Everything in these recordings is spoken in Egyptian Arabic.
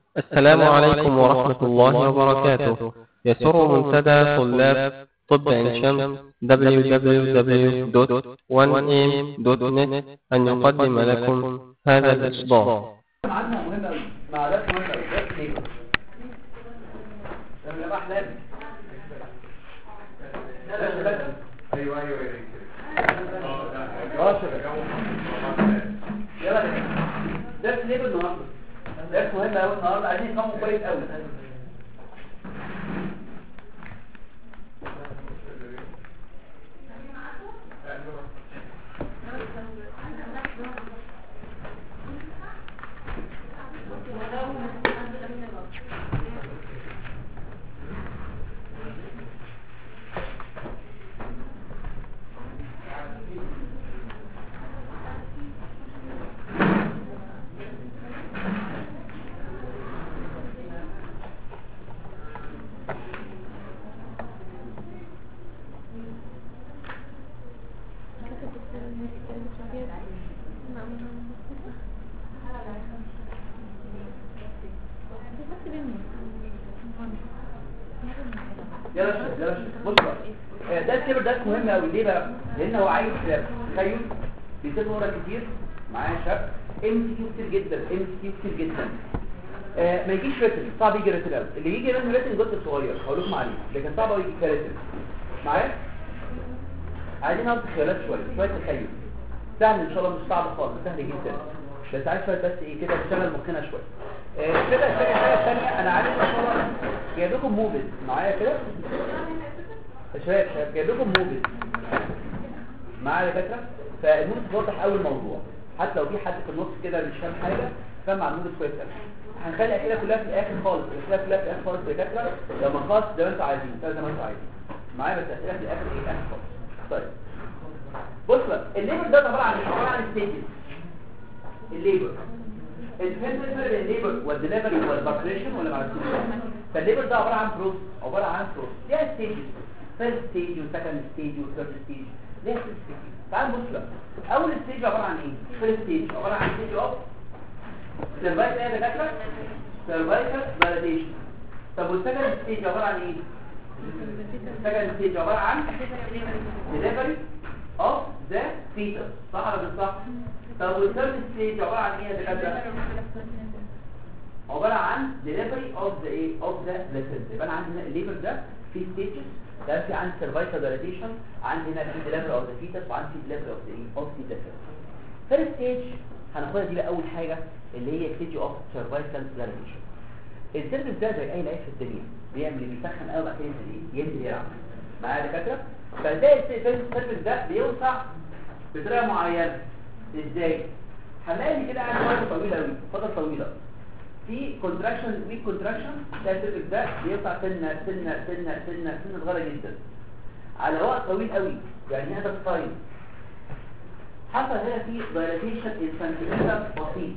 السلام عليكم ورحمة الله وبركاته يسر منتدى طلاب طب عين شمس www.1am.net أن يقدم لكم هذا الإصدار معادنا مهم قوي معادات مهمه قوي ده ليه ده يا احلام ايوه ايوه راشد يلا ده ليه النهارده ده مهم قوي النهارده عايزين نفهمه كويس قوي يلا شد يلا شد بص بقى آه، ده الكبر ده مهم قوي ليه بقى لان هو عايز تخيل بيسيب ورا كتير معاه شاب ام كيو كتير جدا ام كيو كتير جدا آه ما يجيش ريتن صعب يجي ريتن قوي اللي يجي منه ريتن جزء صغير هقول لكم عليه لكن صعب قوي يجي كريتن معايا عايزين نقعد خيالات شويه شويه تخيل سهل ان شاء الله مش صعب خالص سهل جدا بس عايز شويه بس ايه كده نشغل مخنا شويه آه، كده حاجه حاجه ثانيه انا عارف ان شاء الله جايب لكم موفيز معايا كده يا شباب شباب جايب لكم موفيز معايا يا دكاتره فالموفيز بيوضح اول موضوع حتى لو في حد في النص كده مش فاهم حاجه فاهم على الموفيز كويس قوي هنخلي الاسئله كلها في الاخر خالص الاسئله كلها في الاخر خالص يا دكاتره لما خلاص زي ما انتوا عايزين زي ما انتوا عايزين معايا بس الاسئله في الاخر ايه اخر خالص طيب بص بقى الليبر ده عباره عن عباره عن ستيجز الليبر الفهم الفرق بين الليبر والدليفري والباركريشن ولا معرفتوش فالليبر ده عباره عن بروس عباره عن بروس ليها ستيجز فيرست ستيج وسكند ستيج وثيرد ستيج ليها ست ستيج تعال نبص بقى اول ستيج عباره عن ايه فيرست ستيج عباره عن ستيج اوف سيرفايكال ايه يا دكاتره سيرفايكال فاليديشن طب والسكند ستيج عباره عن ايه السكند ستيج عباره عن دليفري اوف ذا فيتس صح ولا مش صح طب والثيرد ستيج عباره عن ايه يا دكاتره عباره عن delivery of the ايه of the vessel يبقى انا عندي هنا الليبر ده في stages ده في عندي cervical dilatation عندي هنا في delivery of the fetus وعندي في delivery of the ايه of the vessel first stage هناخدها دي بقى اول حاجه اللي هي stage of cervical dilatation السيرفس ده زي اي لعيب في الدنيا بيعمل ايه بيسخن قوي بعد كده ينزل ايه ينزل يلعب معايا يا دكاتره فازاي السيرفس ده بيوسع بطريقه معينه ازاي هنلاقي كده قاعد فتره طويله قوي فتره طويله في كونتراكشن ويك كونتراكشن ده السيرفس ده بيقطع سنه سنه سنه سنه سنه صغيره جدا على وقت طويل قوي يعني هذا التايم حصل هنا في دايلاتيشن انسانتيمتر بسيط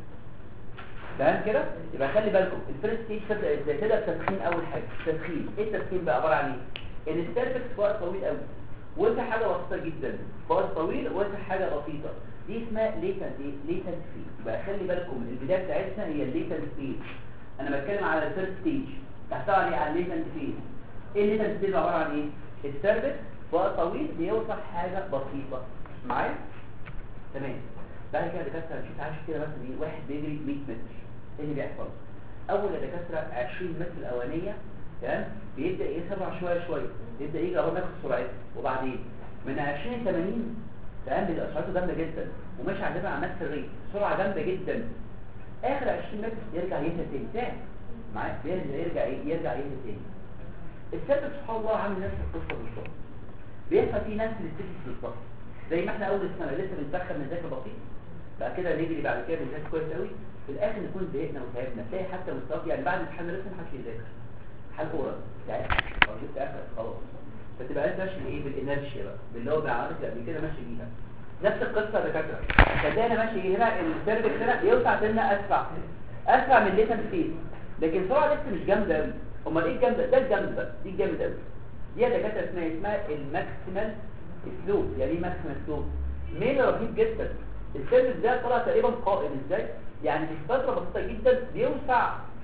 تمام كده يبقى خلي بالكم الفيرست ستيج تبدا ازاي تبدا بتدخين اول حاجه تدخين ايه التدخين بقى عباره عن ايه ان السيرفكس في وقت طويل قوي وانت حاجه بسيطه جدا في وقت طويل وانت حاجه بسيطه دي اسمها ليتنت ايه ليتنت فيز يبقى خلي بالكم البدايه بتاعتنا هي الليتنت فيز انا بتكلم على الفيرست ستيج تحتوي عليه على الليتنت فيز ايه الليتنت فيز عباره عن ايه السيرفكس في وقت طويل بيوصل حاجه بسيطه معايا تمام بعد كده دكاتره مش عارف كده مثلا ايه واحد بيجري 100 متر ايه اللي بيحصل اول يا دكاتره 20 متر الاولانيه تمام بيبدا يسرع شويه شويه يبدا يجي قرب نفس سرعته وبعدين من 20 ل 80 تمام بيبقى سرعته جامده جدا وماشي عندنا على نفس الريت سرعه جامده جدا اخر 20 متر يرجع يهدى تاني تاني معاك بيرجع يرجع ايه يرجع يهدى تاني السبب سبحان الله عامل نفس القصه بالظبط بيحصل فيه نفس الاستيكس بالظبط زي ما احنا اول السنه لسه بنسخن من ذاكر بسيط بعد كده نجري بعد كده بنذاكر كويس قوي في الاخر نكون زهقنا وتعبنا تلاقي حتى مستواك يعني بعد الامتحان رسم محدش يذاكر حال اورا تعبت او جبت اخر خلاص فتبقى انت ماشي بايه بالانرشيا بقى باللي هو بعملت قبل كده ماشي بيها نفس القصه يا دكاتره فتلاقي انا ماشي هنا السيرفكس هنا يوسع سنه اسرع اسرع من الليتنت فيز لكن سرعه لسه مش جامده قوي امال ايه الجامده ده الجامد بقى دي الجامد قوي دي يا دكاتره اسمها اسمها الماكسيمال سلوب يعني ايه ماكسيمال سلوب ميل رهيب جدا السيرفس ده طلع تقريبا قائم ازاي يعني في فتره بسيطه جدا بيوسع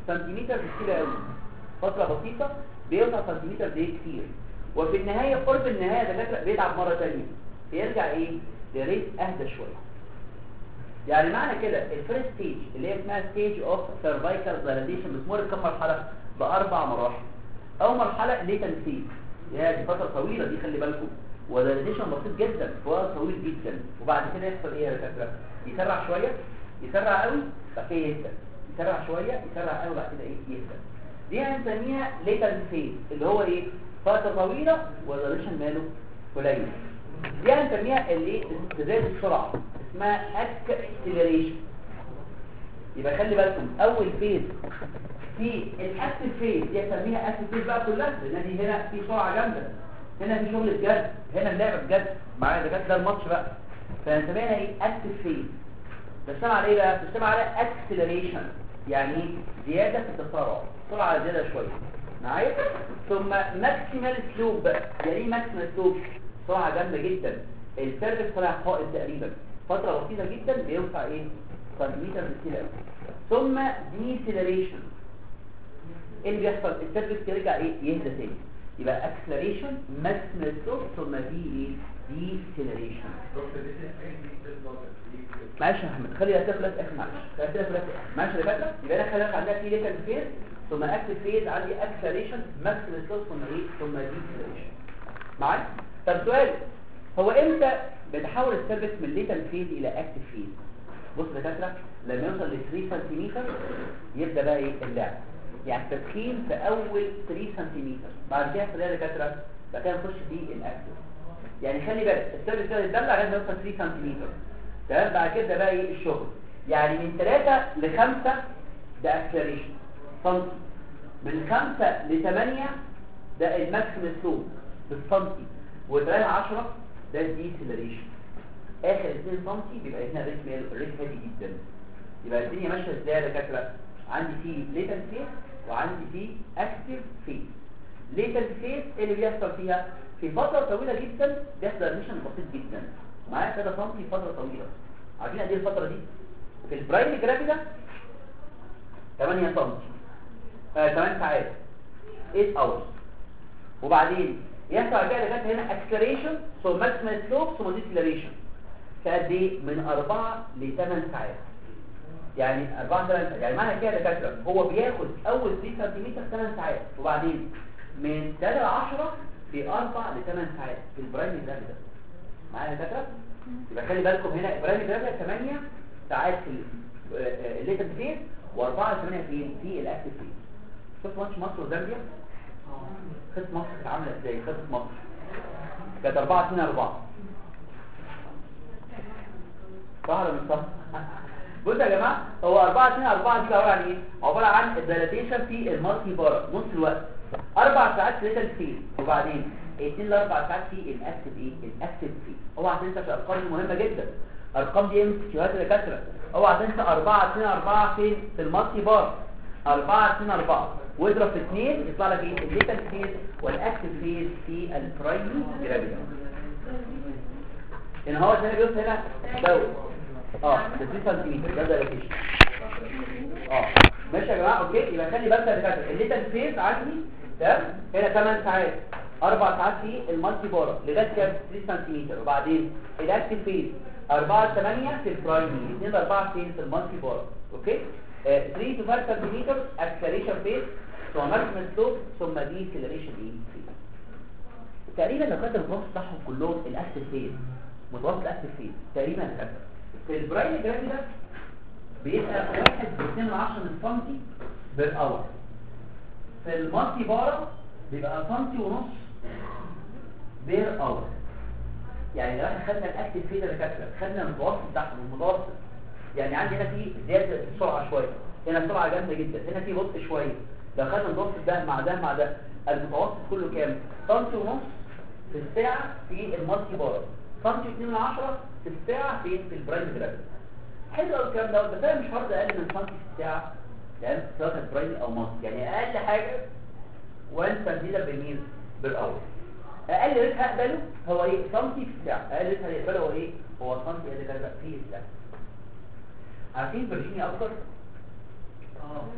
سنتيمتر بكتير قوي فتره بسيطه بيوصل سنتيمتر دي كتير وفي النهايه قرب النهايه دكاتره بيتعب مره ثانيه فيرجع ايه لريت اهدى شويه يعني معنى كده الفيرست ستيج اللي هي اسمها ستيج اوف سيرفايكال دايلاتيشن بتمر بكم مرحله باربع مراحل اول مرحله ليتن ستيج يا دي فتره طويله دي خلي بالكم ودايلاتيشن بسيط جدا في وقت طويل جدا وبعد كده يحصل ايه يا دكاتره يسرع شويه يسرع قوي بعد كده يهدى يسرع شويه يسرع قوي بعد كده ايه يهدى دي هنسميها ليتن ستيج اللي هو ايه فتره طويله ودايلاتيشن ماله قليل دي هنسميها الايه ازدياد السرعه اسمها اكسلريشن يبقى خلي بالكم اول فيز في الاكتف فيز دي اسميها اكتف فيز بقى كلها لان دي هنا في سرعه جامده هنا في شغل بجد هنا اللعبه بجد معايا ده جد ده الماتش بقى فهنسميها ايه اكتف فيز تشتغل على ايه بقى تشتغل على اكسلريشن يعني ايه زياده في التسارع سرعه زياده شويه معايا ثم ماكسيمال سلوب بقى يعني ايه ماكسيمال سلوب سرعه جامده جدا السيرفكس طالع قائد تقريبا فتره بسيطه جدا بيوسع ايه سنتيمتر بالكيلو ثم ديسيلريشن ايه اللي بيحصل السيرفكس يرجع ايه يهدى تاني يبقى اكسلريشن ماكسيمال سلوب ثم دي ايه ديسيلريشن معلش يا احمد خلي الاسئله في الاخر معلش خلي الاسئله في الاخر معلش يا فاكره يبقى انا خلي عندنا في ليكال فيز ثم اكتف فيز عندي اكسلريشن ماكسيمال سلوب ثم ايه ثم ديسيلريشن معايا طب سؤال هو امتى بتحول السيرفكس من ليتال فيز الى اكتف فيز بص يا دكاتره لما يوصل ل 3 سنتيمتر يبدا بقى ايه اللعب يعني التدخين في اول 3 سنتيمتر بعد كده يحصل ايه يا دكاتره بعد كده نخش في الاكتف يعني خلي بالك السيرفكس ده يتدلع لغايه ما يوصل 3 سنتيمتر تمام بعد كده بقى ايه الشغل يعني من 3 ل 5 ده اكسلريشن سنتي من 5 ل 8 ده الماكسيمم سلوب بالسنتي و3 ل 10 ده الديسيلريشن اخر 2 سم بيبقى هنا الريتم الريتم هادي جدا يبقى الدنيا ماشيه ازاي يا دكاتره عندي فيه ليتن فيس وعندي فيه اكتف فيس ليتن فيس ايه اللي بيحصل فيها في فتره طويله جدا بيحصل ريشن بسيط جدا معايا 3 سم فتره طويله عارفين قد ايه الفتره دي في البرايم جرافيدا 8 سم آه 8 ساعات 8 اورز وبعدين يحصل كده لغايه هنا اكسلريشن ثم ماكسيمال سلوب ثم ديسلريشن فقد ايه من 4 ل 8 ساعات يعني 4 8 يعني معنى كده يا دكاتره هو بياخد اول 3 سنتيمتر 8 ساعات وبعدين من 3 ل 10 في 4 ل 8 ساعات في البرايم جرافيدا معايا يا دكاتره يبقى خلي بالكم هنا البرايم جرافيدا 8 ساعات في الليتر فيز و4 ل 8 في في الاكتف فيز شفت ماتش مصر وزامبيا خدت مصر كانت عامله ازاي خدت مصر كانت 4 2 4 صح ولا مش صح بصوا يا جماعه هو 4 2 4 دي عباره عن ايه عباره عن الديلاتيشن في المالتي بارا نص الوقت اربع ساعات في ليتل فيل وبعدين 2 ل 4 ساعات في الاكتف ايه الاكتف فيل اوعى تنسى الارقام دي مهمه جدا ارقام دي ام سي الدكاتره اوعى تنسى 4 2 4 فين في المالتي بارا 4 2 4 واضرب في 2 يطلع لك ايه الليتال فيز والاكتف فيز في البرايمري جرافيدا ان هو زي ما بيقول هنا دوت اه 3 سنتيمتر ده دايليتيشن اه ماشي يا جماعه اوكي يبقى خلي بالك يا دكاتره الليتال فيز عندي تمام هنا 8 ساعات اربع ساعات في المالتي بارا لغايه كام 3 سنتيمتر وبعدين الاكتف فيز 4 8 في البرايمري 2 4 فين في المالتي بارا اوكي 3 to 5 سنتيمتر اكسلريشن فيز ثم ماكسيمم سلوب ثم ديسيلريشن ايه تقريبا لو كانت المتوسط بتاعهم كلهم الاكتف فيز متوسط الاكتف فيز تقريبا كده في البرايم جرافي ده بيبقى 1.2 من سنتي بالاور في المالتي بارا بيبقى سنتي ونص بير اور يعني لو احنا خدنا الاكتف فيز اللي كاتبه خدنا المتوسط بتاعهم المتوسط يعني عندي هنا في زياده السرعه شويه هنا سرعه جامده جدا هنا في بطء شويه لو خدنا المتوسط ده مع ده مع ده المتوسط كله كام سنتي ونص في الساعه في المالتي بارا سنتي 2 من 10 في الساعه فين في البرايم جرافيك حلو قوي الكلام ده بس انا مش هرضى اقل من سنتي في الساعه لان سواء كانت برايم او مالتي يعني اقل حاجه 1 سنتيمتر بالميل بالاور اقل ريت هقبله هو ايه سنتي في الساعه اقل ريت هيقبله هو ايه هو سنتي اللي كذا في الساعه عارفين فيرجينيا اكتر اه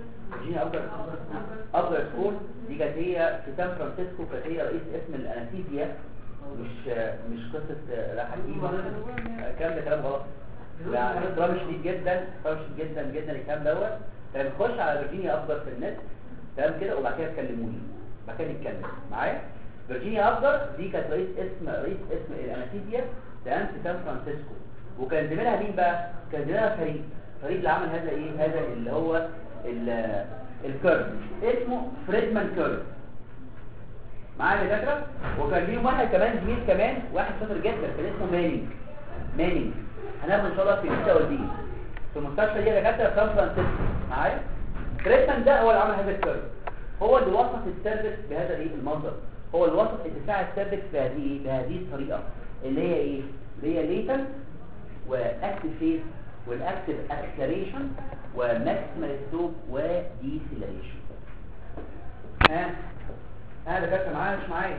فيرجينيا ابجر ابجر سكول دي كانت هي في سان فرانسيسكو كانت هي رئيس اسم الانستيزيا مش مش قصه راحه الكلام ده كلام غلط لا احترام شديد جدا احترام شديد جدا جدا الكلام دوت كان نخش على فيرجينيا افضل في النت تمام كده وبعد كده تكلموني بعد كده نتكلم معايا فيرجينيا افضل دي كانت رئيس اسم رئيس اسم الانستيزيا تمام في سان فرانسيسكو وكان زميلها مين بقى كان زميلها فريق فريق اللي عمل هذا ايه هذا اللي هو ال- الكيرف اسمه فريدمان كيرف معايا يا دكاتره وكان ليهم واحد كمان زميل كمان واحد شاطر جدا كان اسمه مانينج مانينج هناخد ان شاء الله في الكتاب ودي في المستشفى دي يا دكاتره في سان فرانسيسكو معايا فريدمان ده هو اللي عمل هذا الكيرف هو اللي وصف السيرفكس بهذا الايه المنظر هو اللي وصف اتساع السيرفكس بهذه ايه بهذه الطريقه اللي هي ايه اللي هي ليتنت واكتف فيز والاكتف اكسلريشن وماكسيمال ستوب وديسيلريشن ها ها ده كده معايا مش معايا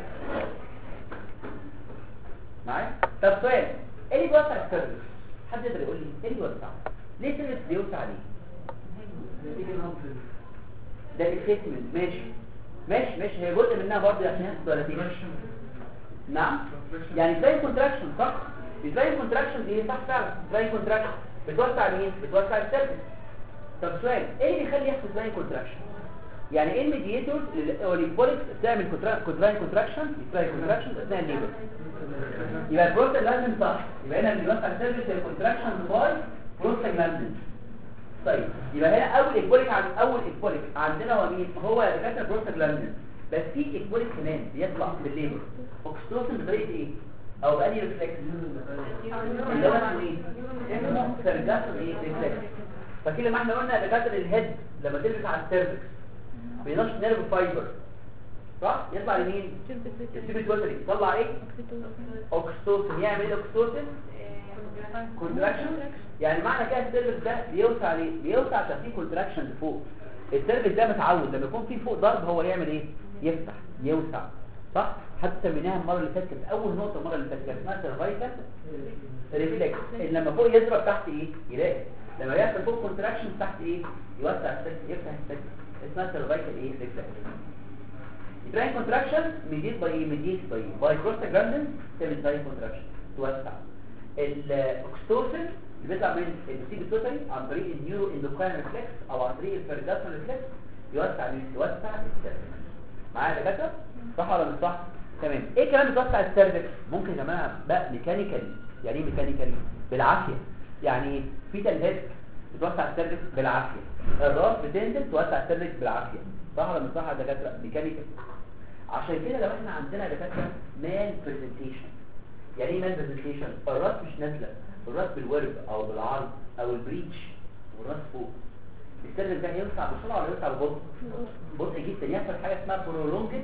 معايا طب سؤال ايه اللي بيوسع السيرفيس حد يقدر يقول لي ايه اللي بيوسع ليه السيرفيس بيوسع ليه ده الاسسمنت ماشي ماشي ماشي هي جزء منها برضه عشان السؤالتين نعم يعني زي كونتراكشن صح ازاي الكونتراكشن دي صح فعلا زي كونتراكشن بتوسع مين بتوسع السيرفيس طب سؤال ايه اللي بيخلي يحصل زي كونتراكشن يعني ايه الميدياتور او البوليكس بتعمل كونتراكشن كونتراكشن بتعمل كونتراكشن اثناء الليبر يبقى البروستات لازم صح يبقى هنا اللي بيوسع السيرفيس هي كونتراكشن باي بروستاجلاندين طيب يبقى هنا اول ايكوليك عن اول ايكوليك عندنا هو مين هو دكاتره بروستاجلاندين بس في ايكوليك كمان بيطلع بالليبر اوكسيتوسين بطريقه ايه او بأني ريفلكس اللي هو اسمه ايه اسمه سيرجاسون ايه ريفلكس فكده لما احنا قلنا دكاتره الهيد لما تلبس على السيرفكس بينشط نيرف فايبر صح يطلع لمين السيبيتوتري يطلع ايه اوكسيتوسين يعمل ايه الاوكسيتوسين كونتراكشن يعني معنى كده السيرفكس ده بيوسع ليه بيوسع عشان فيه كونتراكشن لفوق السيرفكس ده متعود لما يكون فيه فوق ضرب هو يعمل ايه يفتح يوسع صح حتى سميناها المره اللي فاتت كانت اول نقطه المره اللي فاتت كانت اسمها سيرفايكال ريفلكس ان لما فوق يضرب تحت ايه يلاقي لما يحصل فوق كونتراكشن تحت ايه يوسع السكت يفتح السكت اسمها سيرفايكال ايه ريفلكس يبقى كونتراكشن ميديت باي ميديت باي باي بروستاجلاندين تعمل زي كونتراكشن توسع الاكستوسين اللي بيطلع من السيبيتوتري عن طريق النيورو اندوكراين ريفلكس او عن طريق الفيرجاسون ريفلكس يوسع مين يوسع السيرفكس معايا يا دكاتره صح ولا مش صح تمام ايه كمان بتوسع السيرفكس ممكن يا جماعه بقى ميكانيكالي يعني ايه ميكانيكالي بالعافيه يعني في تلهيد بتوسع السيرفكس بالعافيه الراس بتنزل توسع السيرفكس بالعافيه صح ولا مش صح يا دكاتره ميكانيكال عشان كده لو احنا عندنا دكاتره مان برزنتيشن يعني ايه مان برزنتيشن الراس مش نازله الراس بالورب او بالعرض او البريتش والراس فوق السيرفكس ده هيوسع بسرعه ولا يوسع ببطء بطء جدا يحصل حاجه اسمها prolonged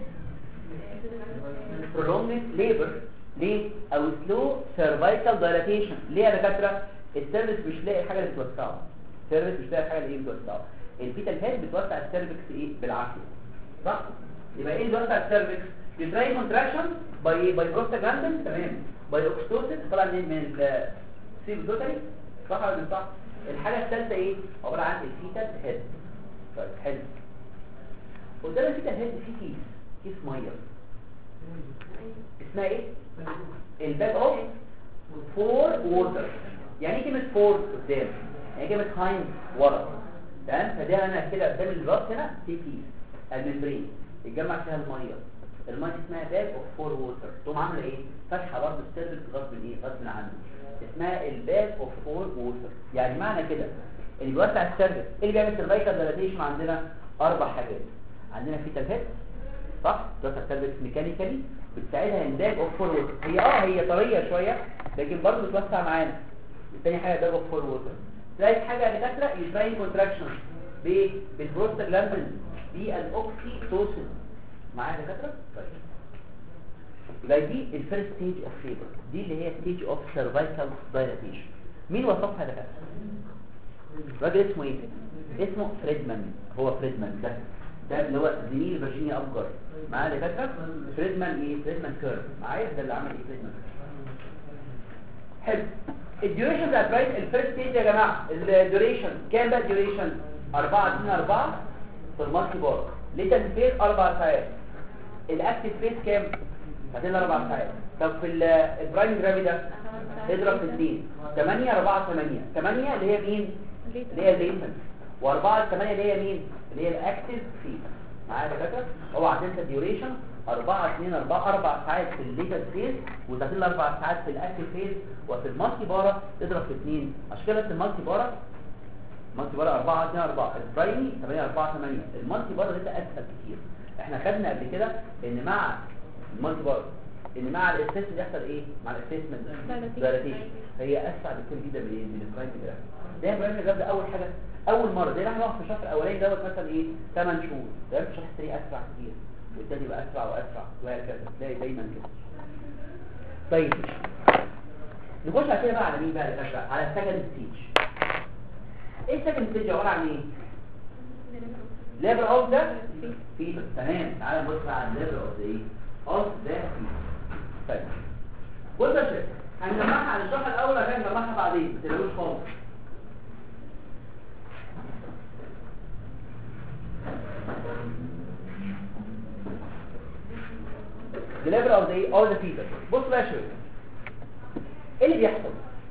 prolonged labor ليه او slow cervical dilatation ليه يا دكاتره السيرفكس مش لاقي حاجه اللي توسعه السيرفكس مش لاقي حاجه اللي توسعه الفيتال هيد بتوسع السيرفكس ايه بالعافيه صح يبقى ايه اللي بيوسع السيرفكس يتراي كونتراكشن باي باي بروستاجلاندين تمام باي اوكستوسين طلع منين من السيبوتوتري صح ولا مش صح الحاجه الثالثه ايه عباره عن الفيتال هيد طيب حلو قدام الفيتال هيد في كيس كيس ميه اسمها ايه الباك اوف فور ووتر يعني ايه كلمه فور قدام يعني كلمه هايند ورا تمام فده انا كده قدام الراس هنا في كيس الممبرين يتجمع فيها الميه الميه اسمها باك اوف فور ووتر تقوم عامله ايه فتحه برضه السيرفكس غصب ايه غصب عنه اسمها الباك اوف فور ووتر يعني معنى كده اللي بيوسع السيرفكس ايه اللي بيعمل سيرفايكال ديلاتيشن عندنا اربع حاجات عندنا فيتال هيد صح توسع السيرفكس ميكانيكالي بتساعدها ان باك اوف فور ووتر هي اه هي طريه شويه لكن برضه بتوسع معانا الثاني حاجه باك اوف فور ووتر ثالث حاجه دكاتره يتراين كونتراكشن بالبروستاجلاندين بالاوكسيتوسين معايا يا دكاتره طيب يبقى دي الفيرست ستيج اوف فيبر دي اللي هي ستيج اوف سيرفايكال دايلاتيشن مين وصفها ده راجل اسمه ايه اسمه فريدمان هو فريدمان ده ده اللي هو زميل فيرجينيا ابجر معايا يا دكاتره فريدمان ايه فريدمان كيرف معايا ده اللي عمل ايه فريدمان حلو الديوريشن بتاعت رايت الفيرست ستيج يا جماعه الديوريشن كام بقى الديوريشن 4 2 4 في المالتي بار ليتن فيز اربع ساعات الاكتف فيز كام هتبقى اربع ساعات طب في ال- البرايم جرافي ده اضرب في 2 8 4 8 8 اللي هي مين اللي هي الليتن و4 8 اللي هي مين اللي هي الاكتف فيز معايا يا دكاتره اوعى تنسى الديوريشن 4 2 4 4 ساعات في الليتن فيز وتحتل 4 ساعات في الاكتف فيز وفي المالتي بارا تضرب في 2 عشان كده في المالتي بارا المالتي بارا 4 2 4 البرايمي 8 4 8 المالتي بارا ده اسهل كتير احنا خدنا قبل كده ان مع المالتي بارا ان مع الاسسمنت يحصل ايه مع الاسسمنت فاليديشن هي اسرع بكتير جدا من ايه من البرايمي جراف ده البرايمي جراف ده اول حاجه اول مره زي ما احنا في الشهر الاولاني دوت مثلا ايه 8 شهور ده في الشهر الثاني اسرع كتير والتاني يبقى اسرع واسرع وهكذا تلاقي دايما كده طيب نخش على كده بقى على مين بقى يا باشا على السكند ستيج ايه السكند ستيج عباره عن ايه ليفل اوف ده في تمام تعالى نبص على الليفل اوف ده ايه اوف ده في طيب بص يا شباب هنجمعها على الشرح الاول عشان نجمعها بعدين ما تلاقوش خالص the level of the all the fever بص بقى يا شباب ايه اللي بيحصل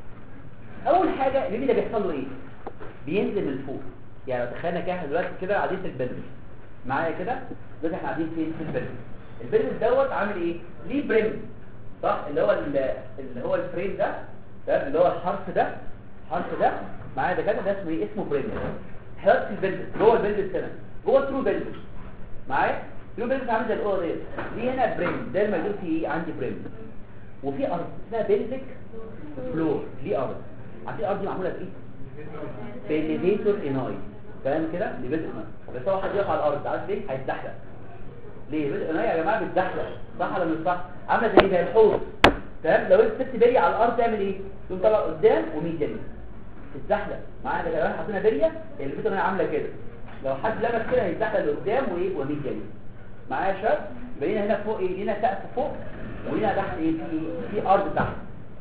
اول حاجه البيبي ده بيحصل له ايه بينزل من فوق يعني لو تخيلنا كده احنا دلوقتي كده قاعدين في البلد معايا كده دلوقتي احنا قاعدين فين في البلد البلد دوت عامل ايه ليه بريم صح اللي هو ال- اللي هو الفريم ده ده اللي هو الحرف ده الحرف ده معايا ده كده ده اسمه ايه اسمه بريم احنا دلوقتي في البلد جوه البلد السنه جوه ترو بلد معايا ترو بلد عامل زي الاوضه ديت دي هنا بريم ده الموجود فيه ايه عندي بريم وفي ارض اسمها بلدك فلور دي ارض عارفين الارض دي معموله بايه بإليفيتور إناي فاهم كده ليفيتور إناي بس هو حد يقع على الأرض عارف ليه هيتزحلق ليه ليفيتور إناي يا جماعة بتزحلق صح ولا مش صح عاملة زي زي الحوض تمام لو انت سبت بري على الأرض تعمل ايه تقوم طالع قدام وميديالي تتزحلق معانا ده كمان حاطينها بريه الليفيتور إناي عاملة كده لو حد لمس كده هيتزحلق لقدام وايه وميديالي معايا يا شباب بقينا هنا فوق ايه لينا سقف فوق ولينا تحت ايه في في ارض تحت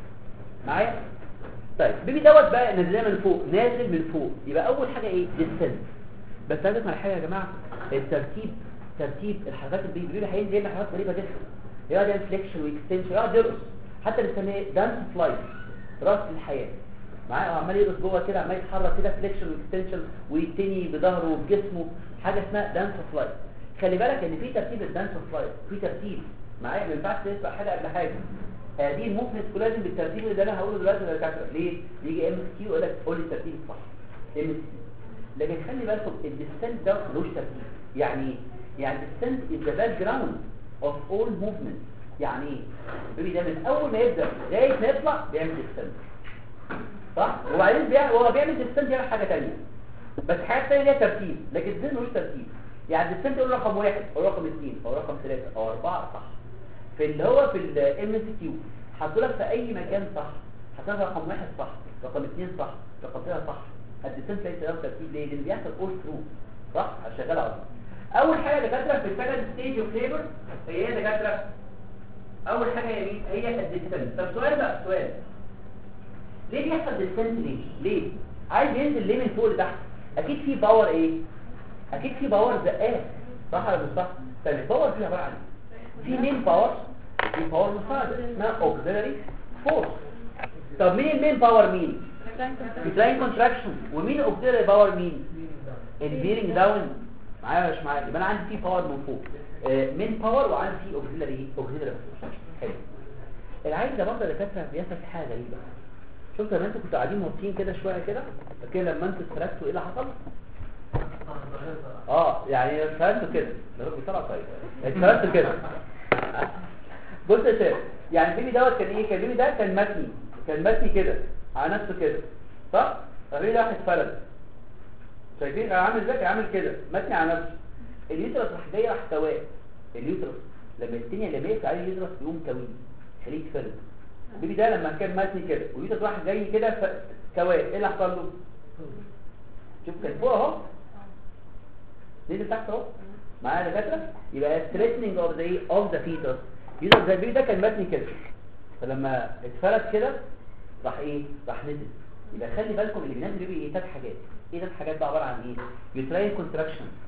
معايا طيب بيبي دوت بقى نازل من فوق نازل من فوق يبقى اول حاجه ايه ديسنت بس عايز اسمع حاجه يا جماعه الترتيب ترتيب الحركات البيبي البيبي هينزل يعمل حركات غريبه جدا يقعد يعمل فليكشن واكستنشن يقعد يرقص حتى بنسميه دانس فلايت راس الحياه معايا هو عمال يرقص جوه كده عمال يتحرك كده فليكشن واكستنشن ويتني بظهره وبجسمه حاجه اسمها دانس فلايت خلي بالك ان في ترتيب الدانس فلايت في ترتيب معايا ما ينفعش تسبق حاجه قبل حاجه هذه الموفمنت كلها لازم بالترتيب اللي انا هقوله دلوقتي للدكاتره ليه يجي ام اس كيو يقول لك قول لي الترتيب الصح ام اس لكن خلي بالكم الديسنت ده ملوش ترتيب يعني ايه يعني الديسنت از ذا باك جراوند اوف اول موفمنت يعني ايه البيبي ده من اول ما يبدا لغايه ما يطلع بيعمل ديسنت صح وبعدين بيعمل وهو بيعمل ديسنت يعمل حاجه ثانيه بس حاجه ثانيه ليها ترتيب لكن الديسنت ملوش ترتيب يعني الديسنت يقول رقم واحد او رقم اثنين او رقم ثلاثه او اربعه صح في اللي هو في الام اس كيو حطوا لك في اي مكان صح حطوا لك رقم واحد صح رقم اثنين صح رقم ثلاثة صح الديسنت ليس له ترتيب ليه لان بيحصل اول ثرو صح شغال على طول اول حاجه دكاتره في السكند ستيج اوف ليبر هي ايه يا دكاتره اول حاجه هي مين هي الديسنت طب سؤال بقى سؤال ليه بيحصل ديسنت ليه ليه عايز ينزل ليه من فوق لتحت اكيد في باور ايه اكيد في باور زقات صح ولا مش صح طب الباور دي عباره عن إيه؟ في مين باور في باور مساعده اسمها اوكسيلري فورس طب مين المين باور مين التراين كونتراكشن ومين اوكسيلري باور مين البيرنج داون معايا ولا مش معايا يبقى انا عندي في باور من فوق مين باور وعندي في اوكسيلري اوكسيلري فورس حلو العين ده برضه دكاتره بيحصل في حاجه غريبه شفت لما انتوا كنتوا قاعدين موطين كده شويه كده كده لما انتوا اتفرجتوا ايه اللي حصل اه يعني اتفرجتوا كده ده ربي طلع طيب اتفرجتوا كده بص يا شباب يعني البيبي دوت كان ايه كان البيبي ده كان متني كان متني كده على نفسه كده صح البيبي ده راح اتفرد شايفين انا عامل ازاي عامل كده متني على نفسه اليوترس راح جاي راح تواه اليوترس لما الدنيا لما يقفل عليه اليوترس بيقوم كوي خليه يتفرد البيبي ده لما كان متني كده واليوترس راح جاي كده ف- كواه ايه اللي حصل له شوف كان فوق اهو نزل تحت اهو معايا دكاتره يبقى ستريتنينج اوف ذا اوف ذا فيتس يوزر زي البيبي ده كان متني كده فلما اتفرد كده راح ايه راح نزل يبقى خلي بالكم اللي بينزل بيبي ايه ثلاث حاجات ايه ثلاث حاجات بقى عباره عن ايه يوتراين كونتراكشن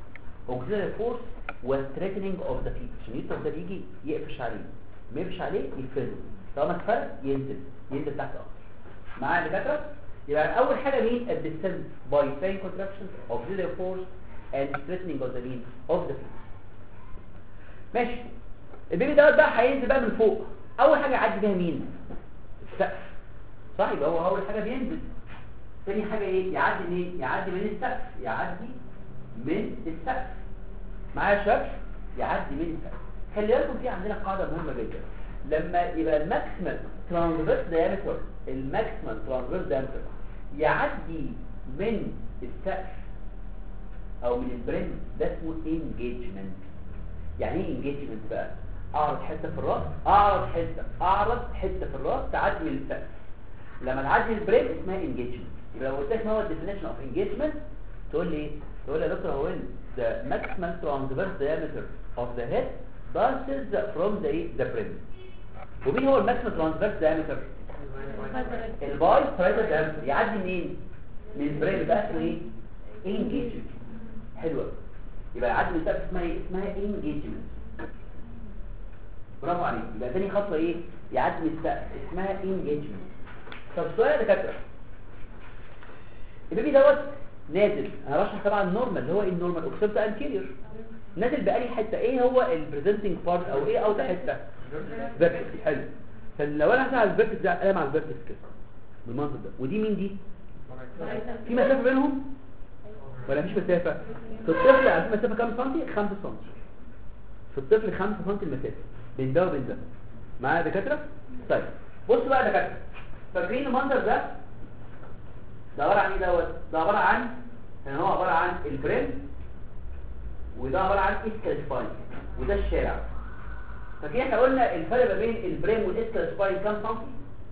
auxiliary force والثreatening of the feet عشان اليوترس ده بيجي يقفش عليه ما يقفش عليه يفرده طالما اتفرد ينزل ينزل تحت اكتر معايا دكاتره يبقى اول حاجه مين الديسنت باي pain contractions auxiliary force and threatening of the mean of the feet ماشي البيبي دوت بقى هينزل بقى من فوق اول حاجه يعدي بيها مين السقف صح يبقى هو اول حاجه بينزل تاني حاجه ايه يعدي منين يعدي من السقف يعدي من السقف معايا يا شباب يعدي من السقف خلي بالكم في عندنا قاعده مهمه جدا لما يبقى الماكسيمال ترانسفيرس دايمتر الماكسيمال ترانسفيرس دايمتر يعدي من السقف او من البرين ده اسمه انجيجمنت يعني ايه انجيجمنت بقى اعرض حته في الراس اعرض حته اعرض حته في الراس تعدي من السقف لما تعدي البرين اسمها انجيجمنت يبقى لو قلت لك ما هو الديفينيشن اوف انجيجمنت تقول لي ايه تقول لي يا دكتور هو the maximum transverse diameter of the head passes from the the brim ومين هو الماكسيمم ترانسفيرس diameter الباي برايتر diameter يعدي منين من البرين يبقى اسمه ايه انجيجمنت حلوه يبقى يعدي من السقف اسمها ايه اسمها انجيجمنت برافو عليك يبقى تاني خطوه ايه يعدي من السقف اسمها انجيجمنت طب سؤال يا دكاتره البيبي دوت نازل انا بشرح طبعا النورمال اللي هو ايه النورمال اوكسبت انتيريور نازل بأي حته ايه هو البريزنتنج بارت او ايه اوطى حته فيرتكس حلو فلو انا هسال على الفيرتكس ده قلم على الفيرتكس كده بالمنظر ده ودي مين دي في مسافه بينهم ولا مفيش مسافه في الطفل عارفين مسافه كام سنتي 5 سنتي في الطفل 5 سنتي المسافه بين ده وبين ده معايا يا دكاتره طيب بصوا بقى يا دكاتره فاكرين المنظر ده ده عباره عن ايه دوت ده عباره عن ان هو عباره عن البريم وده عباره عن اسكال سباين وده الشارع فكده احنا قلنا الفرق ما بين البريم والاسكال سباين كام سنتي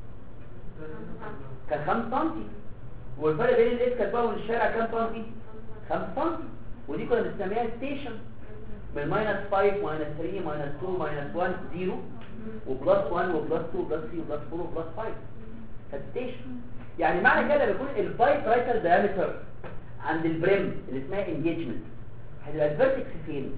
كان 5 سنتي والفرق بين الاسكال سباين والشارع كام سنتي 5 سنتي ودي كنا بنسميها ستيشن من ماينس 5 ماينس 3 ماينس 2 ماينس 1 0 وبلس 1 وبلس 2 وبلس 3 وبلس 4 وبلس 5 ستيشن يعني معنى كده بيكون الباي برايتال دايمتر عند البريم اللي اسمها انجيجمنت هتبقى الفيرتكس فين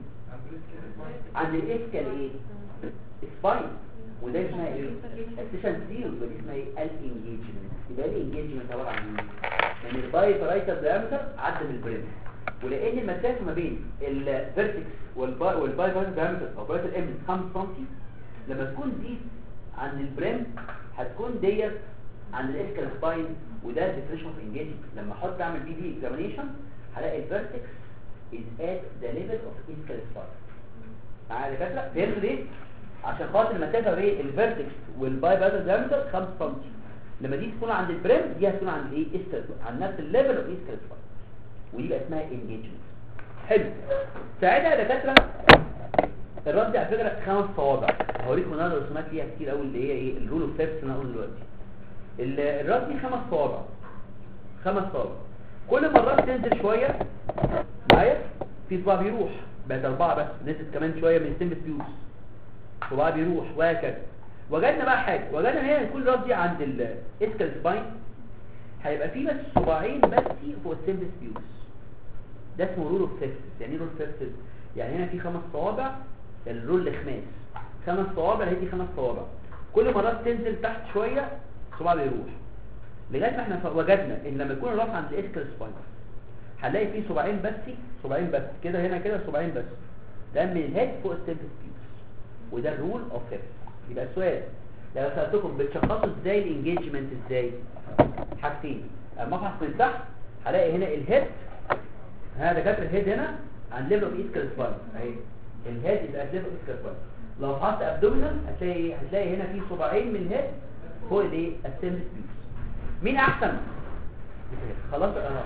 عند الاسكال ايه سباين وده اسمها ايه السيشن زيرو يبقى دي اسمها ايه الانجيجمنت يبقى الانجيجمنت عباره عن ايه يعني الباي برايتال دايمتر عدى من البريم ولان المسافه ما بين الفيرتكس والباي والباي برايتال دايمتر او برايتال ام 5 سم لما تكون دي عند البريم هتكون ديت عند الاسكال سباين وده الديفريشن اوف انجيجمنت لما احط اعمل بي بي اكزامينيشن هلاقي الفيرتكس is at the level of ischial spine معايا يا دكاتره فهمتوا ليه عشان خاطر المسافه بين الفيرتكس والباي بازل دايمتر 5 سم لما دي تكون عند البريم دي هتكون عند ايه اسكال عند نفس الليفل اوف اسكال سباين ودي بقى اسمها انجيجمنت حلو ساعتها يا دكاتره الرد على فكره خمس صوابع هوريكم انا رسومات فيها كتير قوي اللي هي ايه الرول اوف ثيرس اللي انا هقوله دلوقتي الراس دي خمس صوابع خمس صوابع كل ما الراس تنزل شويه معايا في صباع بيروح بقت اربعه بس نزلت كمان شويه من السيمبس بيوس صباع بيروح وهكذا وجدنا بقى حاجه وجدنا ان هي كل راس دي عند الاسكال سباين هيبقى في بس صباعين بس فوق السيمبس بيوس ده اسمه رول اوف ثيرس يعني ايه رول اوف ثيرس يعني هنا في خمس صوابع الرول الخماس خمس صوابع هي دي خمس صوابع كل ما الراس تنزل تحت شويه صباع بيروح لغايه ما احنا وجدنا ان لما يكون الراس عند الاسكال سباين هنلاقي فيه صباعين بس صباعين بس كده هنا كده صباعين بس ده من الهيد فوق السيمبس بيوس وده الرول اوف ثيرس يبقى السؤال لو سالتكم بتشخصوا ازاي الانجيجمنت ازاي حاجتين اما افحص من تحت هلاقي هنا الهيد هذا دكاتره الهيد هنا عند ليفل اوف اسكال سباين اهي الهيد يبقى ليفل اوف اسكال سباين لو فحصت ابدومينال هتلاقي هتلاقي هنا في صباعين من الهيد فوق الايه السيمبس بيوس مين احسن خلاص اه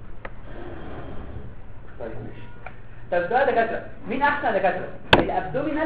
طيب ماشي طب سؤال دكاتره مين احسن يا دكاتره الابدومينال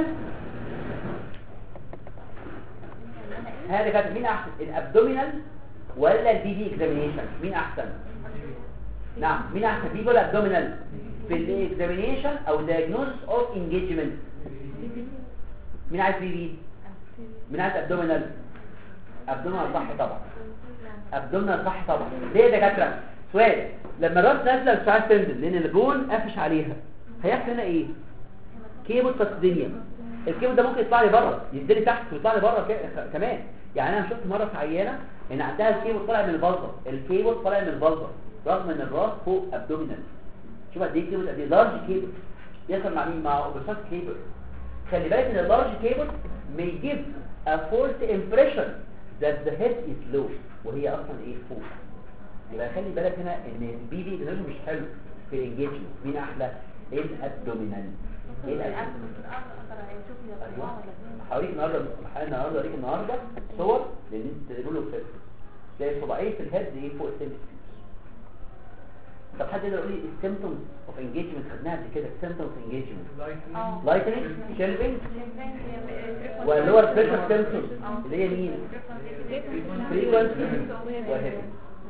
هذا دكاتره مين احسن الابدومينال ولا البي بي اكزامينيشن مين احسن نعم مين احسن بي ولا ابدومينال في الاكزامينيشن او دايجنوز اوف انجيجمنت مين عايز بي بي مين عايز ابدومينال ابدومينال صح طبعا ابدومينال صح طبعا ليه يا دكاتره سؤال لما الراس نازله مش عايز تنزل لان البون قافش عليها هيحصل هنا ايه كيبل تسدينيا الكيبل ده ممكن يطلع لي بره ينزل لي تحت ويطلع لي بره ك- كمان يعني انا شفت مره في عيانه ان عندها الكيبل طالع من البلطه الكيبل طالع من البلطه رغم ان الراس فوق ابدومينال شوف قد ايه كيبل قد ايه لارج كيبل يحصل مع مين مع اوبرسات كيبل خلي بالك ان اللارج كيبل may give a false impression that the head is low وهي اصلا ايه فوق يبقى خلي بالك هنا ان البي دي ده مش حلو في الانجيجمنت مين احلى الابدومينال ايه الابدومينال ايوه هوريك النهارده هحاول النهارده اوريك النهارده صور لان انت تقولوا في تلاقي صباعين في الهيد ايه فوق السنتس طب حد يقدر يقول لي السيمبتومز اوف انجيجمنت خدناها قبل كده السيمبتومز اوف انجيجمنت لايتنج شيلفينج واللي هو البريشر سيمبتومز اللي هي مين فريكونسي وهيفي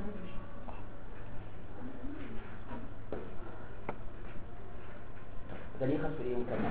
ده ليه خاص ايه وكمان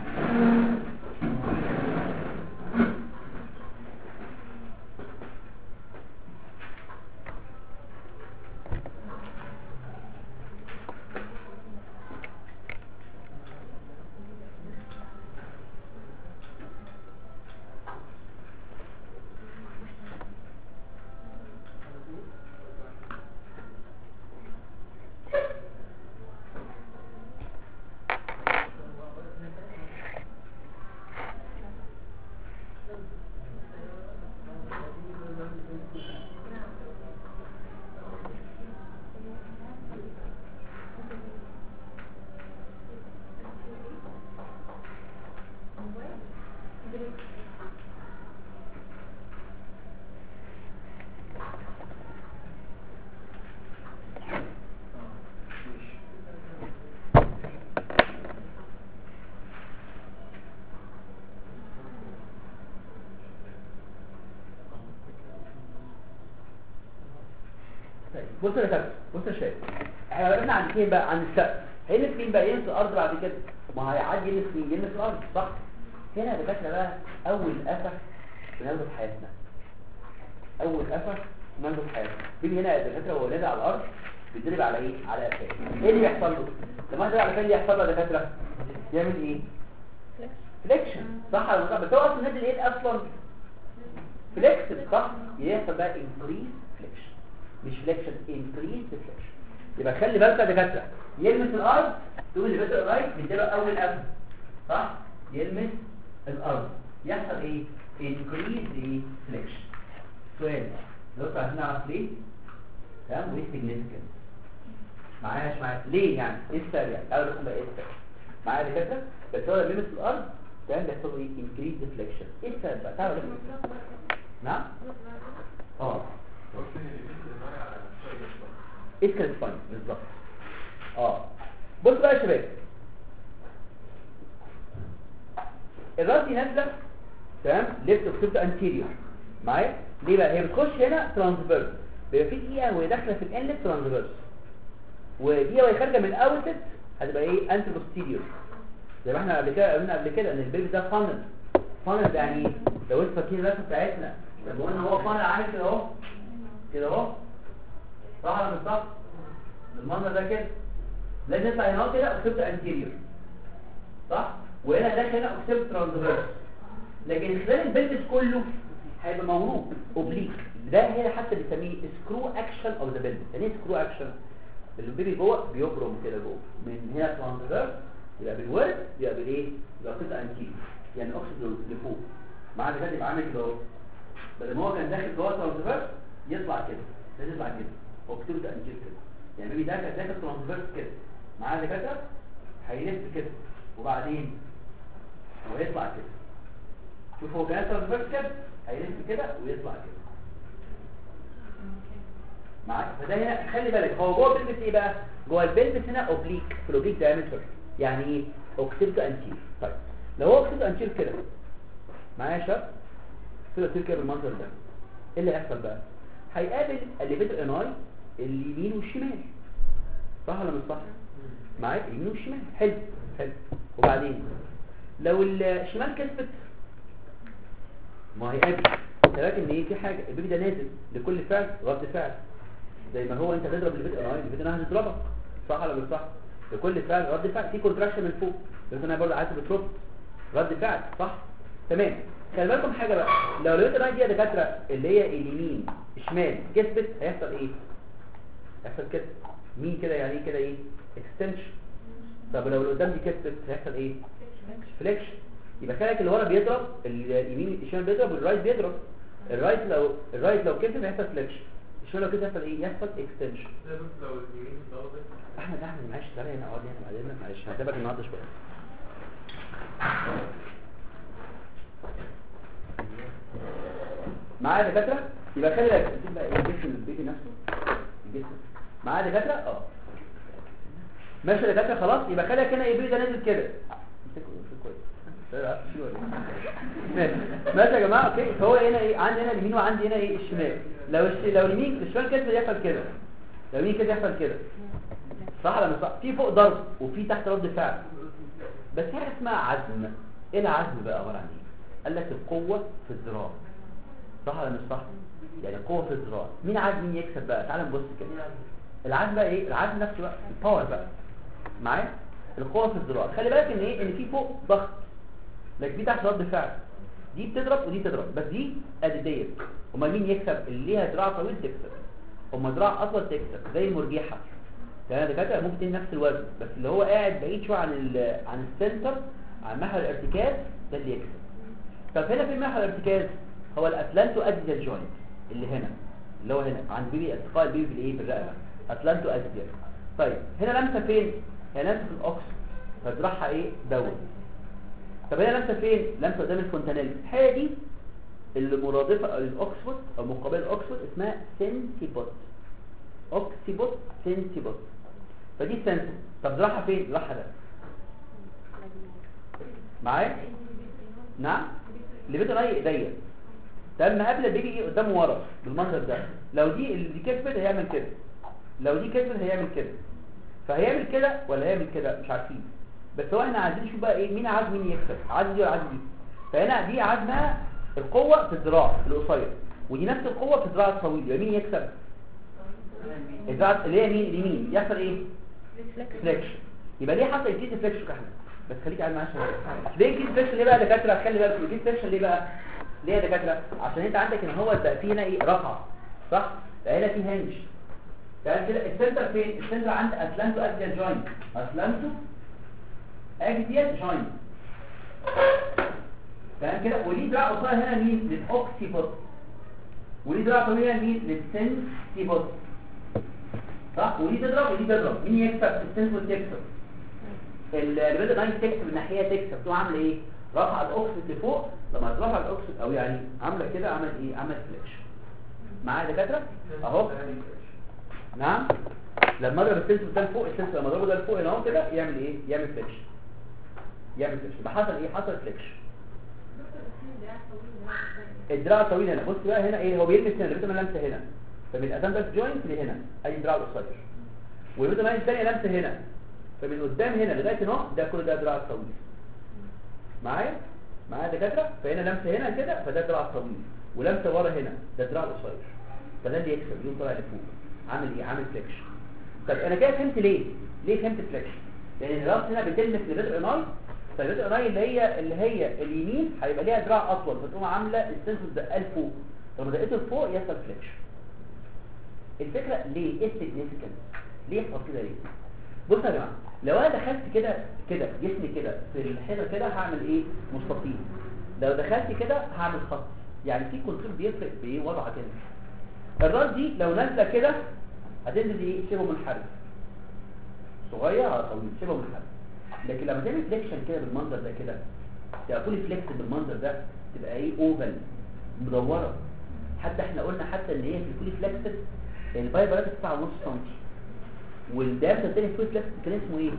طيب بص يا كابتن بص يا شباب احنا وقفنا عند فين بقى عند السقف هيلف مين بقى يلمس الارض بعد كده ما هيعدي يلمس مين يلمس الارض صح هنا يا دكاتره بقى اول قفه بناخده في حياتنا اول قفه بناخده في حياتنا بيجي هنا يا دكاتره وهو نازل على الارض بيتضرب على ايه على قفاه ايه اللي بيحصل له لما يضرب على قفاه اللي يحصل له يا دكاتره يعمل ايه فليكشن صح ولا لا بس هو اصلا نازل ايه اصلا فليكسل صح يحصل بقى انكريز فليكشن مش فليكشن انكريز فليكشن يبقى خلي بالك يا دكاتره يلمس الارض تقول اللي بدأ رايت بيديله اول قفل صح يلمس الارض يحصل ايه انكريز ايه فليكشن سؤال لو انتوا عايزين نعرف ليه تمام وايه سيجنيفيكانس معايا مش معايا ليه يعني ايه السبب يعني اول رقم بقى ايه السبب معايا يا دكاتره بس هو لما يلمس الارض تمام بيحصل له ايه انكريز فليكشن ايه السبب بقى تعالوا نشوف. نعم اه اسكال سباين بالظبط اه بص بقى يا شباب الراس دي نازله تمام ليفت اوكسيبت انتيريور معايا ليه بقى هي بتخش هنا ترانسفيرس بيبقى في دقيقه وهي داخله في الانلت ترانسفيرس ودقيقه وهي خارجه من الاوتلت هتبقى ايه انتر بوستيريور زي ما احنا قبل كده قلنا قبل كده ان البيبي ده فانل فانل ده يعني ايه لو انت فاكرين الرسمه بتاعتنا لما قلنا هو فانل عامل كده اهو كده اهو صح ولا مش صح المنظر ده كده لازم يطلع هنا كده اوكسيبت انتيريور صح وهنا داخل هنا اوكسيبت ترانسفيرس لكن خلال البلبس كله هيبقى موروب اوبليك ده هنا حتى بيسميه سكرو اكشن او ذا بلبس يعني ايه سكرو اكشن البيبي جوه بيبرم كده جوه من هنا ترانسفيرس يبقى بالورد يبقى بالايه يبقى اوكسيبت انتيريور يعني اوكسيبت لفوق مع ده كده يبقى عامل كده اهو بدل ما هو كان داخل جوه ترانسفيرس يطلع كده لازم يطلع كده اوكسيبت انتيريور كده يعني بيبي ده كان داخل ترانسفيرس كده معاه دكاتره هيلف كده وبعدين ويطلع كده شوف هو كان ترانسفيرس كده هيلف كده ويطلع كده معاك فده هنا خلي بالك هو جوه البلبس ايه بقى جوه البلبس هنا اوبليك في الاوبليك دايمتر يعني ايه اوكسيبتو انتير طيب لو هو اوكسيبتو انتير كده معايا يا شباب كده تصير كده بالمنظر ده ايه اللي هيحصل بقى هيقابل الليفيتر اناي اليمين والشمال صح ولا مش صح معاك اليمين والشمال حلو حلو وبعدين لو الشمال كسبت ما هيقابل لكن ان ايه في حاجه البيبي ده نازل لكل فعل رد فعل زي ما هو انت تضرب الليفيتر اناي الليفيتر اناي هتضربك صح ولا مش صح لكل فعل رد فعل في كونتراكشن من فوق بس انا برضه عايز بتروح رد فعل صح تمام خلي بالكم حاجه بقى لو لقيت الرايت دي يا دكاتره اللي هي اليمين الشمال كسبت هيحصل ايه هيحصل كده مين كده يعني ايه كده ايه اكستنشن طب لو اللي قدام دي كسبت هيحصل ايه فليكشن يبقى خلك اللي ورا بيضرب اليمين الشمال بيضرب والرايت بيضرب الرايت لو الرايت لو كسب هيحصل فليكشن الشمال لو كسب هيحصل ايه يحصل اكستنشن لو اليمين ضربت احمد احمد معلش تعالى هنا اقعد هنا بعدين معلش هسيبك النهارده شويه معايا دكاتره يبقى خلي بالك نشوف بقى ايه الجسم البيبي نفسه الجسم معايا دكاتره اه ماشي يا دكاتره خلاص يبقى خلي بالك هنا البيبي ده نازل كده امسكه امسكه كويس لا، لا، شو ولا إيه؟ ماشي ماشي يا جماعه اوكي فهو هنا ايه عندي هنا اليمين وعندي هنا ايه الشمال لو الش... لو اليمين الشمال كده يحصل كده لو اليمين كده يحصل كده صح ولا مش صح في فوق ضرب وفي تحت رد فعل بس في حاجه اسمها عزم ايه العزم بقى عباره عن ايه قال لك القوه في الذراع صح ولا مش صح يعني القوه في الذراع مين عايز مين يكسب بقى تعال نبص كده العزم بقى ايه العزم نفسه بقى الباور بقى معايا القوه في الذراع خلي بالك ان ايه ان في فوق ضغط لكن دي تحت رد فعل دي بتضرب ودي تضرب بس دي اديديه امال مين يكسب اللي ليها دراع طويل تكسب اما دراع اطول تكسب زي المرجحه يعني دكاتره ممكن تدي نفس الوزن بس اللي هو قاعد بعيد شويه عن ال- عن السنتر عن محور الارتكاز ده اللي يكسب طب هنا في محور الارتكاز هو الاتلانتو اديال جوينت اللي هنا اللي هو هنا عند بيبي التقاء البيبي بالايه بالرقبه اتلانتو اديال طيب هنا لمسه فين هي لمسه في الاوكس فذراعها ايه دول طب هنا لمسه فين لمسه قدام الفونتانيل الحاجه دي اللي مرادفه للاوكسفورد او مقابل الاوكسفورد اسمها سنتيبوت اوكسيبوت سنتيبوت فدي سنتي طب ذراعها فين ذراعها ده معايا نعم اللي بيت راي ايديا ده لما قبل البيبي ايه قدامه ورا بالمنظر ده لو دي اللي كسبت هيعمل كده لو دي كسبت هيعمل كده فهيعمل كده ولا هيعمل كده مش عارفين بس هو احنا عايزين نشوف بقى ايه مين عايز مين يكسب عايز دي ولا عايز دي فهنا دي عايزها القوه في الذراع القصير ودي نفس القوه في الذراع الطويل يبقى مين يكسب الذراع اللي هي مين اليمين يحصل ايه فليكشن يبقى ليه حصل يجي فليكشن كحنا بس خليك قاعد معايا شويه ليه يجي فليكشن ليه بقى يا دكاتره خلي بالك يجي فليكشن ليه بقى ليه يا دكاتره عشان انت عندك ان هو بقى في هنا ايه رفعه صح بقى هنا في هنج يعني كده السنتر فين السنتر عند اتلانتو اكديال جوينت اتلانتو اكديال جوينت تمام كده وليه دراع قصير هنا مين للاوكسيبوت وليه دراع طويل هنا مين للسنسيبوت صح ودي تضرب ودي تضرب مين يكسب السنسور تكسب الريد لاين تكسب الناحيه تكسب تقوم عامله ايه رفع الاوكسيد لفوق لما ترفع الاوكسيد او يعني عامله كده عمل ايه عمل فليكشن معايا يا دكاتره اهو نعم لما اضرب السنسور ده لفوق السنسور لما اضربه ده لفوق هنا اهو كده يعمل ايه يعمل فليكشن يعمل فليكشن يبقى حصل ايه حصل فليكشن الدراع الطويل هنا بص بقى هنا ايه هو بيلمس هنا الريتم لمسه هنا فمن الاسامبل جوينت لهنا ادي الدراع القصير والريتم الثانيه لمسه هنا فمن قدام هنا لغايه هنا ده كل ده دراع الطويل معايا معايا دكاتره فهنا لمسه هنا كده فده دراع الطويل ولمسه ورا هنا ده دراع القصير فده اللي يكسب يقوم طالع لفوق عامل ايه عامل فليكشن طب انا كده فهمت ليه ليه فهمت فليكشن لان الراس هنا بتلمس لبدء اناي فالبدء اناي اللي هي اللي هي اليمين هيبقى ليها دراع اطول فتقوم عامله السنسور ده لفوق لما دقيته لفوق يحصل فليكشن الفكرة ليه ايه السيجنيفيكانس ليه يحصل كده ليه بصوا يا جماعه لو انا دخلت كده كده جسمي كده في الحيطه كده هعمل ايه مستطيل لو دخلت كده هعمل خط يعني في كنترول بيفرق بايه وضعها كده الراس دي لو نازله كده هتنزل ايه شبه منحرف صغير على طويل شبه منحرف لكن لما تعمل فليكشن كده بالمنظر ده كده تبقى فولي فليكس بالمنظر ده تبقى ايه اوفل مدوره حتى احنا قلنا حتى ان هي في الفولي فليكس الفايبرات 9.5 سم والدافع الثاني فولي فليكس كان اسمه ايه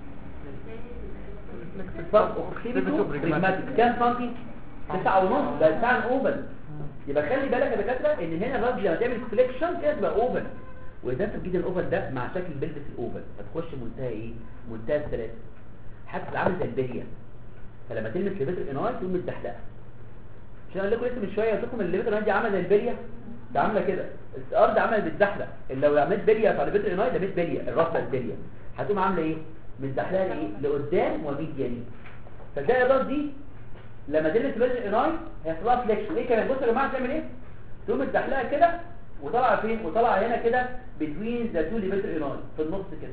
بريجماتيك كام سنتي 9 ونص ده بتاع الاوفل يبقى خلي بالك يا دكاتره ان هنا الراجل لما تعمل فليكشن كده تبقى اوفل وده جدا الاوفل ده مع شكل بلبس الاوفل فتخش منتهى ايه منتهى الثلاثه حتى عامل زي البليه فلما تلمس لبس الانار تقوم متدحدقه عشان اقول لكم لسه من شويه قلت لكم اللي بيت دي عامله زي البليه ده عامله كده الارض عملت بتزحلق لو عملت بليه على بيت الاناي ده بيت بليه الراس بقت بليه هتقوم عامله ايه متزحلقه لايه لقدام وميديالي فتلاقي الراس دي لما تلبس البلد اناي هيحصل لها فليكشن ليه كمان بصوا يا جماعه تعمل ايه تقوم متزحلقه كده وطالعه فين وطالعه هنا كده بتوين ذا تو ليفيتر اناي في النص كده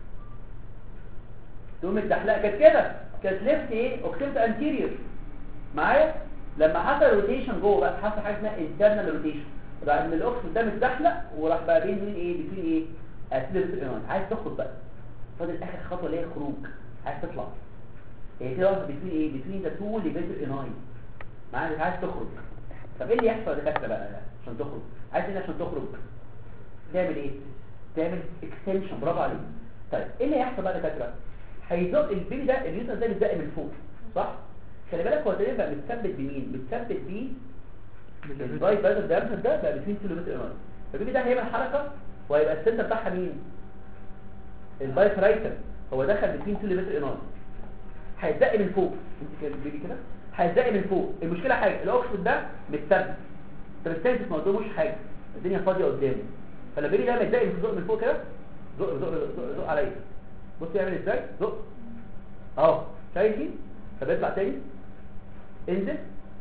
تقوم متزحلقه كانت كده كانت ليفت ايه اوكسيبت انتيريور معايا لما حصل روتيشن جوه بقى حصل حاجه اسمها انترنال روتيشن راح من الاوكسيد ده متزحلق وراح بقى بين مين ايه بين ايه اسيلر اناي عايز تخرج بقى فاضل اخر خطوه اللي هي الخروج عايز تطلع هي كده واحده بتوين ايه بتوين ذا تو ليفيتر اناي معايا مش عايز تخرج طب ايه اللي يحصل يا دكاتره بقى عشان تخرج عايز ايه عشان تخرج تعمل ايه تعمل اكستنشن برافو عليك طيب ايه اللي هيحصل بقى يا دكاتره هيزق البيبي ده اليوتر ده بيتزق من فوق صح خلي بالك هو تقريبا بقى متثبت بمين متثبت بيه الرايت بادر دامتر ده بقى بتوين كيلومتر اناي فالبيبي ده هيعمل حركه وهيبقى السنتر بتاعها مين البايت رايتر هو دخل بتوين كيلومتر اناي هيتزق من فوق انت كده البيبي كده هيتزق من فوق المشكله حاجه الاوكسيد ده متثبت طب السنس ما قداموش حاجه الدنيا فاضيه قدامه فلما البيبي ده بيتزق من فوق من فوق كده زق زق زق زق عليا بص يعمل ازاي زق اهو شايفين طب اطلع تاني انزل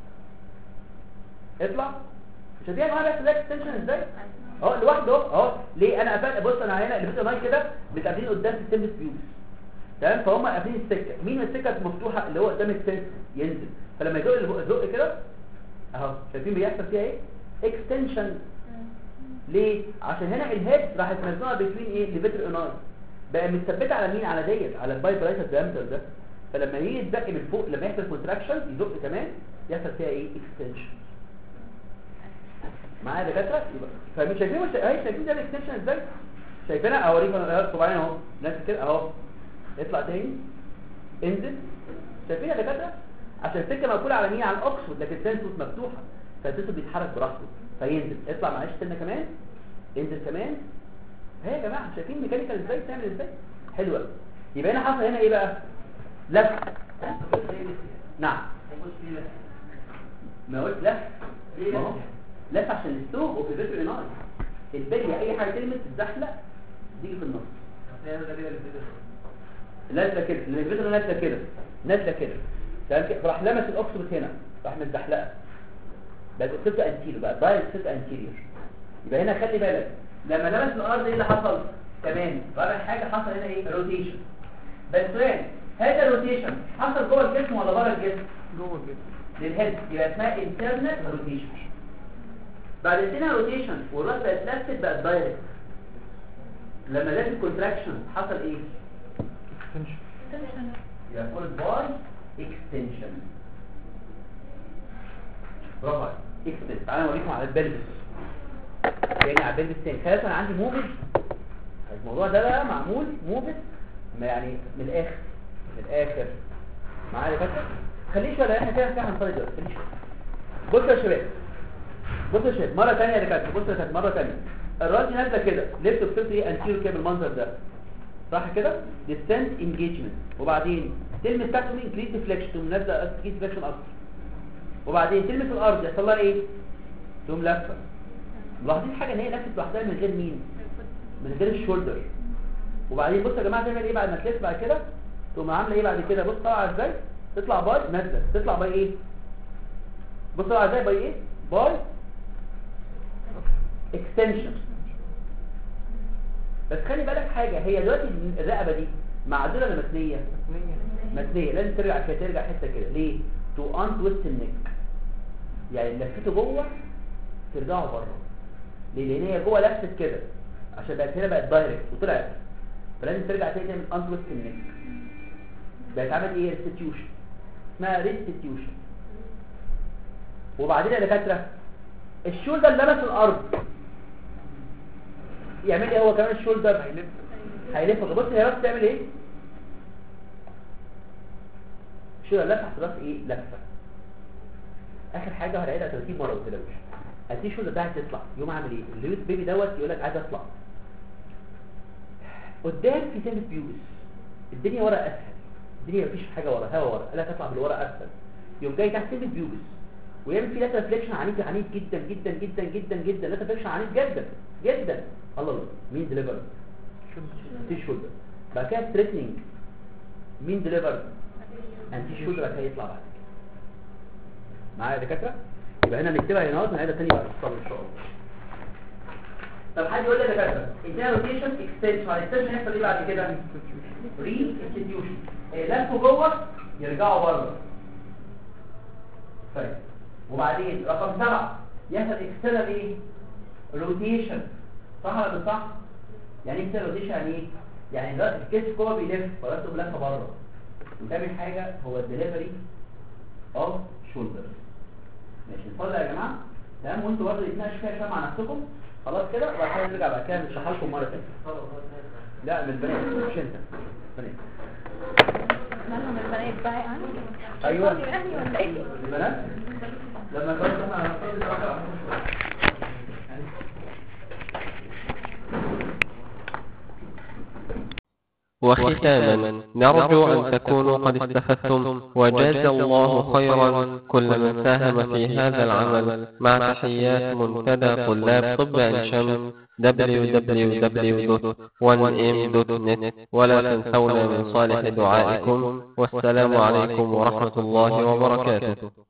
اطلع مش هتلاقي معايا بس ده اكستنشن ازاي اهو لوحده اهو اهو ليه انا قفل بص انا هنا اللي بص ماي كده متقابلين قدام السيمبس بيوز تمام فهم قافلين السكه مين السكه المفتوحه اللي هو قدام السنس ينزل فلما يزق الزق كده اهو شايفين بيحصل فيها ايه اكستنشن ليه عشان هنا الهيد راحت مزنوقه بين ايه ليفيتر اناي بقى متثبته على مين على ديت على الباي برايتر دايمتر ده فلما يجي يتزق من فوق لما يحصل كونتراكشن يزق كمان يحصل فيها ايه اكستنشن معايا دكاتره يبقى فمش شايفين مش اهي شايفين ده الاكستنشن ازاي شايفينها اوريكم انا طبعا اهو نفس كده اهو اطلع تاني انزل شايفين يا دكاتره عشان السكه مقفوله على مين على الاوكسفورد لكن السنسوس مفتوحه فالسنسوس بيتحرك براحته فينزل اطلع معلش سنه كمان انزل كمان اهي يا جماعه شايفين ميكانيكال ازاي بتعمل ازاي حلوه يبقى هنا حصل هنا ايه بقى لف نعم ما قلت لف ما هو لف عشان السوق وفي فيتر اناي البليه اي حاجه تلمس تتزحلق تيجي في النص نازله كده الفيتر نازله كده نازله كده تمام كده راح لمس الاوكسبوت هنا راح متزحلقه بقت اوكسبت انتيريور بقى دايركت اوكسبت انتيريور يبقى هنا خلي بالك لما لمس الارض ايه اللي حصل تمام رابع حاجه حصل هنا ايه روتيشن بس سؤال هذا الروتيشن حصل جوه الجسم ولا بره الجسم جوه الجسم للهيد يبقى اسمها internal روتيشن بعد الانترنال روتيشن والراس بقت لفت بقت دايركت لما لازم كونتراكشن حصل ايه يبقى فولد باي اكستنشن برافو عليك اكستنشن تعالى اوريكم على البلبس تاني على البلبس تاني خلاص انا عندي موفز الموضوع ده بقى معمول موفز ما يعني من الاخر من الاخر معايا يا فاكر خليش ولا احنا كده كده هنصلي دلوقتي خليش بصوا يا شباب بصوا يا شباب مره ثانيه يا دكاتره بصوا يا مره ثانيه الراجل نازله كده ليفت بتلت ايه انتيرو كده بالمنظر ده صح كده ديستنس انجيجمنت وبعدين تلمس تحت من انكريز ديفليكشن تقوم نازله انكريز ديفليكشن اكتر وبعدين تلمس الارض يحصل لها ايه تقوم لفه ملاحظين حاجه ان هي لفت لوحدها من غير مين من غير الشولدر وبعدين بصوا يا جماعه تعمل ايه بعد ما تلف بعد كده تقوم عامله ايه بعد كده بص طالعه ازاي تطلع باي نازله تطلع باي ايه بص طالعه ازاي باي ايه باي اكستنشن بس خلي بالك حاجه هي دلوقتي الرقبه دي معدوله ولا متنيه متنيه لازم ترجع كده ترجع حته كده ليه تو ان تويست النك يعني لفته جوه ترجعه بره ليه لان هي جوه لفت كده عشان بقت هنا بقت دايركت وطلعت فلازم ترجع تاني تعمل ان تويست النك بقت عمل ايه ريستيوشن اسمها ريستيوشن وبعدين يا دكاتره الشولدر لمس الارض يعمل ايه هو كمان الشولدر هيلف هيلف بص هي راس تعمل ايه الشولدر لف تحت راس ايه لفه اخر حاجه هنعيدها 30 مره كده مش هتيجي الشولدر ده عايز يطلع يقوم عامل ايه اللويس بيبي دوت يقول لك عايز اطلع قدام في سيمس بيوز الدنيا ورا اسهل الدنيا مفيش حاجه ورا هوا ورا قال لك اطلع بالورا اسهل يقوم جاي تحت سيمس بيوز ويعمل فيه لاتر فليكشن عنيف عنيف جدا جدا جدا جدا جدا لاتر فليكشن عنيف جدا جدا الله الله مين ديليفر تي شولدر بعد كده ستريتنينج مين ديليفر انتي شولدر هيطلع بعد كده معايا يا دكاتره يبقى هنا نكتبها هنا ونعيدها تاني بعد الصلاه ان شاء الله طب حد يقول لي يا دكاتره ادينا روتيشن اكستنشن على الاكستنشن يحصل ايه بعد كده ري انستتيوشن لفوا جوه يرجعوا بره طيب وبعدين رقم سبعة يحصل اكسترنال ايه روتيشن صح ولا مش صح يعني ايه اكسترنال روتيشن يعني ايه يعني دلوقتي الكتف جوه بيلف فراسه بلفه بره وتاني حاجه هو الدليفري اوف شولدر ماشي نصلي يا جماعه تمام وانتوا برضه يتناقشوا فيها شويه مع نفسكم خلاص كده وبعد كده نرجع بعد كده نشرح لكم مره ثانيه لا من البنات مش انت بنات مالهم البنات بقى يعني أيوة. بيصلي اهلي ولا ايه البنات لما كنت احنا هنصلي ركعه وختاما نرجو أن تكونوا قد استفدتم وجاز الله خيرا كل من ساهم في هذا العمل مع تحيات منتدى طلاب طب عين شمس www.1m.net ولا تنسونا من صالح دعائكم والسلام عليكم ورحمة الله وبركاته